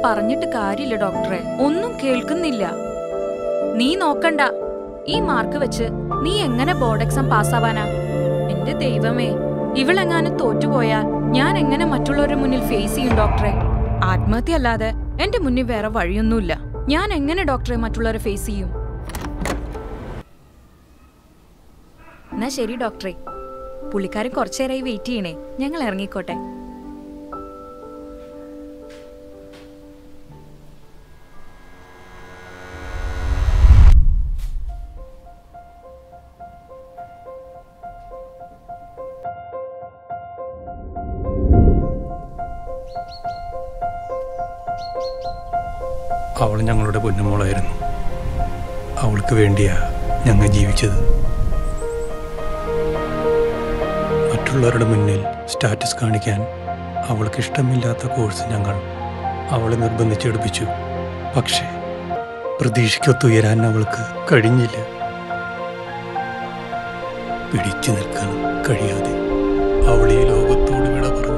പറഞ്ഞിട്ട് കാര്യമില്ല ഡോക്ടറെ ഒന്നും കേൾക്കുന്നില്ല നീ നോക്കണ്ട ഈ മാർക്ക് വെച്ച് നീ എങ്ങനെ ബോർഡ് എക്സാം പാസ്സാവാനാ എന്റെ ദൈവമേ ഇവളെങ്ങാനും തോറ്റുപോയാൽ ഞാൻ എങ്ങനെ മറ്റുള്ളവരുടെ മുന്നിൽ ഫേസ് ചെയ്യും ഡോക്ടറെ ആത്മഹത്യ അല്ലാതെ എന്റെ മുന്നിൽ വേറെ വഴിയൊന്നുമില്ല ഞാൻ എങ്ങനെ ഡോക്ടറെ മറ്റുള്ളവരെ ഫേസ് ചെയ്യും എന്നാ ശരി ഡോക്ടറെ പുള്ളിക്കാരൻ കുറച്ചേരായി വെയിറ്റ് ചെയ്യണേ ഞങ്ങൾ ഇറങ്ങിക്കോട്ടെ അവൾ ഞങ്ങളുടെ പൊന്നുമോളായിരുന്നു അവൾക്ക് വേണ്ടിയാ ഞങ്ങൾ ജീവിച്ചത് മറ്റുള്ളവരുടെ മുന്നിൽ സ്റ്റാറ്റസ് കാണിക്കാൻ അവൾക്ക് ഇഷ്ടമില്ലാത്ത കോഴ്സ് ഞങ്ങൾ അവളെ നിർബന്ധിച്ചെടുപ്പിച്ചു പക്ഷേ പ്രതീക്ഷയ്ക്കൊത്തുയരാൻ അവൾക്ക് കഴിഞ്ഞില്ല പിടിച്ചു നിൽക്കാൻ കഴിയാതെ അവൾ ഈ ലോകത്തോട് വിട പറഞ്ഞു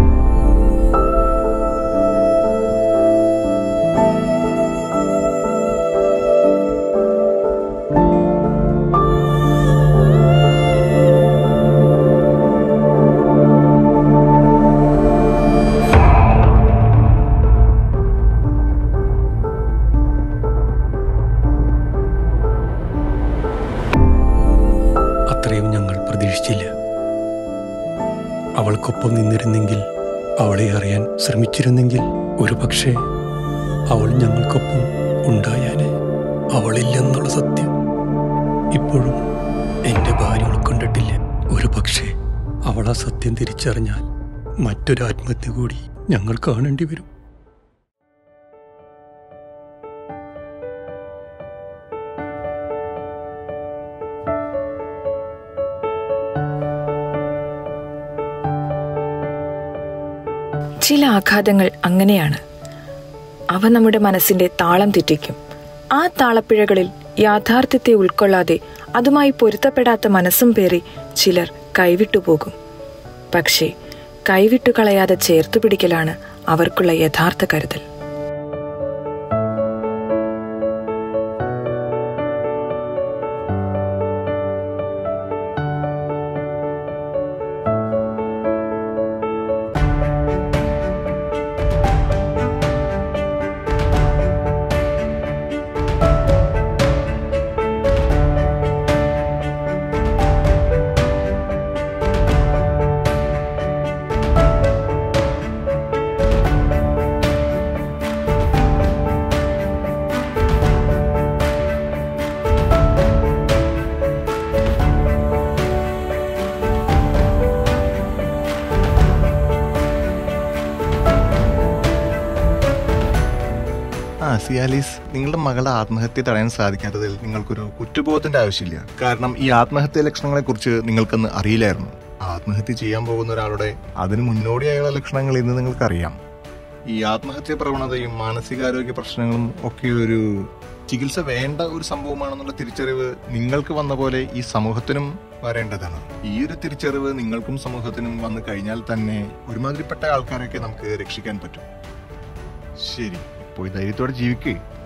അത്രയും ഞങ്ങൾ പ്രതീക്ഷിച്ചില്ല അവൾക്കൊപ്പം നിന്നിരുന്നെങ്കിൽ അവളെ അറിയാൻ ശ്രമിച്ചിരുന്നെങ്കിൽ ഒരു പക്ഷേ അവൾ ഞങ്ങൾക്കൊപ്പം ഉണ്ടായാലേ അവളില്ലെന്നുള്ള സത്യം ഇപ്പോഴും എൻ്റെ ഭാര്യ ഉൾക്കൊണ്ടിട്ടില്ല ഒരു പക്ഷേ അവൾ ആ സത്യം തിരിച്ചറിഞ്ഞാൽ മറ്റൊരു ആത്മഹത്യ കൂടി ഞങ്ങൾ കാണേണ്ടി വരും ചില ആഘാതങ്ങൾ അങ്ങനെയാണ് അവ നമ്മുടെ മനസ്സിന്റെ താളം തെറ്റിക്കും ആ താളപ്പിഴകളിൽ യാഥാർത്ഥ്യത്തെ ഉൾക്കൊള്ളാതെ അതുമായി പൊരുത്തപ്പെടാത്ത മനസ്സും പേറി ചിലർ കൈവിട്ടുപോകും പക്ഷേ കൈവിട്ടു കളയാതെ ചേർത്തു പിടിക്കലാണ് അവർക്കുള്ള യഥാർത്ഥ കരുതൽ ആ സിയാലിസ് നിങ്ങളുടെ മകളുടെ ആത്മഹത്യ തടയാൻ സാധിക്കാത്തതിൽ നിങ്ങൾക്കൊരു കുറ്റബോധത്തിന്റെ ആവശ്യമില്ല കാരണം ഈ ആത്മഹത്യ ലക്ഷണങ്ങളെ കുറിച്ച് നിങ്ങൾക്കൊന്ന് അറിയില്ലായിരുന്നു ആത്മഹത്യ ചെയ്യാൻ പോകുന്ന ഒരാളുടെ അതിന് മുന്നോടിയായുള്ള ലക്ഷണങ്ങൾ ഇന്ന് നിങ്ങൾക്കറിയാം ഈ ആത്മഹത്യ പ്രവണതയും മാനസികാരോഗ്യ പ്രശ്നങ്ങളും ഒക്കെ ഒരു ചികിത്സ വേണ്ട ഒരു സംഭവമാണെന്നുള്ള തിരിച്ചറിവ് നിങ്ങൾക്ക് വന്ന പോലെ ഈ സമൂഹത്തിനും വരേണ്ടതാണ് ഈ ഒരു തിരിച്ചറിവ് നിങ്ങൾക്കും സമൂഹത്തിനും വന്നു കഴിഞ്ഞാൽ തന്നെ ഒരുമാതിരിപ്പെട്ട ആൾക്കാരെയൊക്കെ നമുക്ക് രക്ഷിക്കാൻ പറ്റും ശരി പോയി ധൈര്യത്തോടെ ജീവിക്കേ